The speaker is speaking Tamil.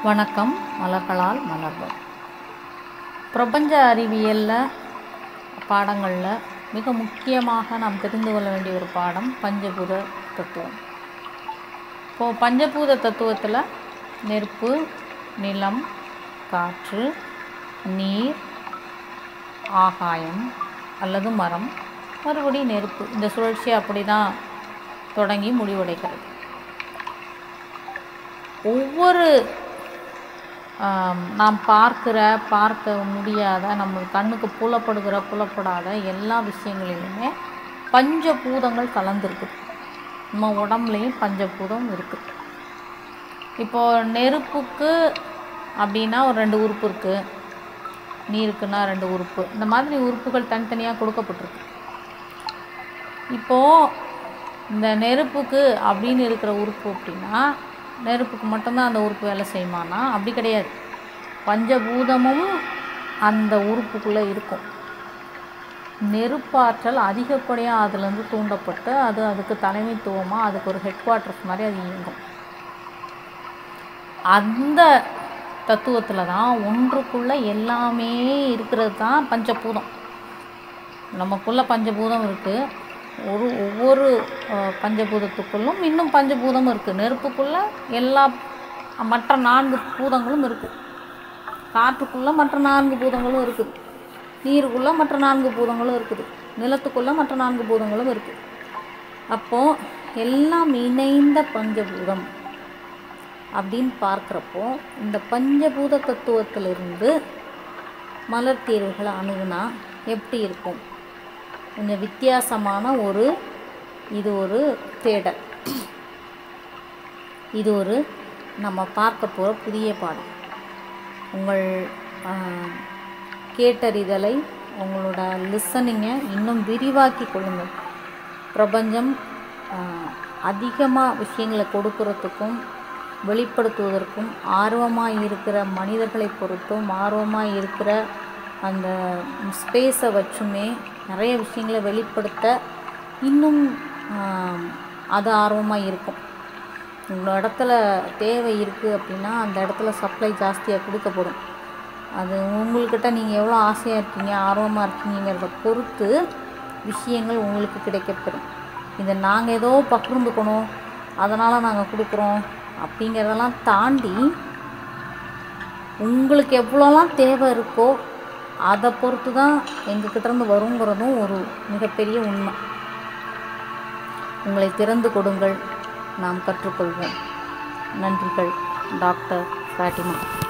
வணக்கம் மலர்களால் மலர்கள் பிரபஞ்ச அறிவியலில் பாடங்களில் மிக முக்கியமாக நாம் தெரிந்து கொள்ள வேண்டிய ஒரு பாடம் பஞ்சபூத தத்துவம் இப்போது பஞ்சபூத தத்துவத்தில் நெருப்பு நிலம் காற்று நீர் ஆகாயம் அல்லது மரம் மறுபடியும் நெருப்பு இந்த சுழற்சி அப்படி தான் தொடங்கி முடிவடைகிறது ஒவ்வொரு ஆம், நாம் பார்க்கிற பார்க்க முடியாத நம்ம கண்ணுக்கு புலப்படுகிற புலப்படாத எல்லா விஷயங்களிலுமே பஞ்சபூதங்கள் கலந்துருக்குது நம்ம உடம்புலையும் பஞ்சபூதம் இருக்குது இப்போது நெருப்புக்கு அப்படின்னா ஒரு ரெண்டு உறுப்பு இருக்குது நீருக்குன்னா ரெண்டு உறுப்பு இந்த மாதிரி உறுப்புகள் தனித்தனியாக கொடுக்கப்பட்டிருக்கு இப்போது இந்த நெருப்புக்கு அப்படின்னு இருக்கிற உறுப்பு அப்படின்னா நெருப்புக்கு மட்டும்தான் அந்த உறுப்பு வேலை செய்யுமானா அப்படி கிடையாது பஞ்சபூதமும் அந்த உறுப்புக்குள்ளே இருக்கும் நெருப்பாற்றல் அதிகப்படியாக அதுலேருந்து தூண்டப்பட்டு அது அதுக்கு தலைமைத்துவமாக அதுக்கு ஒரு ஹெட் குவார்ட்டர்ஸ் மாதிரி அது இயங்கும் அந்த தத்துவத்தில் தான் ஒன்றுக்குள்ளே எல்லாமே இருக்கிறது தான் பஞ்சபூதம் நமக்குள்ளே பஞ்சபூதம் இருக்குது ஒரு ஒவ்வொரு அஹ், பஞ்சபூதத்துக்குள்ளும் இன்னும் பஞ்சபூதமும் இருக்குது நெருப்புக்குள்ளே எல்லா மற்ற நான்கு பூதங்களும் இருக்குது காற்றுக்குள்ளே மற்ற நான்கு பூதங்களும் இருக்குது நீருக்குள்ளே மற்ற நான்கு பூதங்களும் இருக்குது நிலத்துக்குள்ளே மற்ற நான்கு பூதங்களும் இருக்குது அப்போது எல்லாம் இணைந்த பஞ்சபூதம் அப்படின்னு பார்க்குறப்போ இந்த பஞ்சபூத தத்துவத்திலிருந்து மலர் தீர்வுகளை அணுகுனா எப்படி இருக்கும் கொஞ்சம் வித்தியாசமான ஒரு இது ஒரு தேடல் இது ஒரு நம்ம பார்க்க போகிற புதிய பாடம் உங்கள் ஆஹ், கேட்டறிதலை உங்களோட லிசனிங்கை இன்னும் விரிவாக்கி கொள்ளுங்கள் பிரபஞ்சம் அதிகமாக விஷயங்களை கொடுக்கறதுக்கும் வெளிப்படுத்துவதற்கும் ஆர்வமாக இருக்கிற மனிதர்களை பொறுத்தும் ஆர்வமாக இருக்கிற அந்த ஸ்பேஸை வச்சுமே நிறைய விஷயங்களை வெளிப்படுத்த இன்னும் ஆஹ், அது ஆர்வமாக இருக்கும் உங்கள் இடத்துல தேவை இருக்குது அப்படின்னா அந்த இடத்துல சப்ளை ஜாஸ்தியாக கொடுக்கப்படும் அது உங்கள்கிட்ட நீங்கள் எவ்வளோ ஆசையாக இருக்கீங்க ஆர்வமாக இருக்கீங்கிறத பொறுத்து விஷயங்கள் உங்களுக்கு கிடைக்கப்பெறும் இதை நாங்கள் ஏதோ பகிர்ந்துக்கணும் அதனால் நாங்கள் கொடுக்குறோம் அப்படிங்கிறதெல்லாம் தாண்டி உங்களுக்கு எவ்வளோலாம் தேவை இருக்கோ அதை பொறுத்து தான் எங்ககிட்டேருந்து வருங்கிறதும் ஒரு மிகப்பெரிய உண்மை உங்களை திறந்து கொடுங்கள் நாம் கற்றுக்கொள்வோம் நன்றிகள் டாக்டர் ஃபாட்டிமா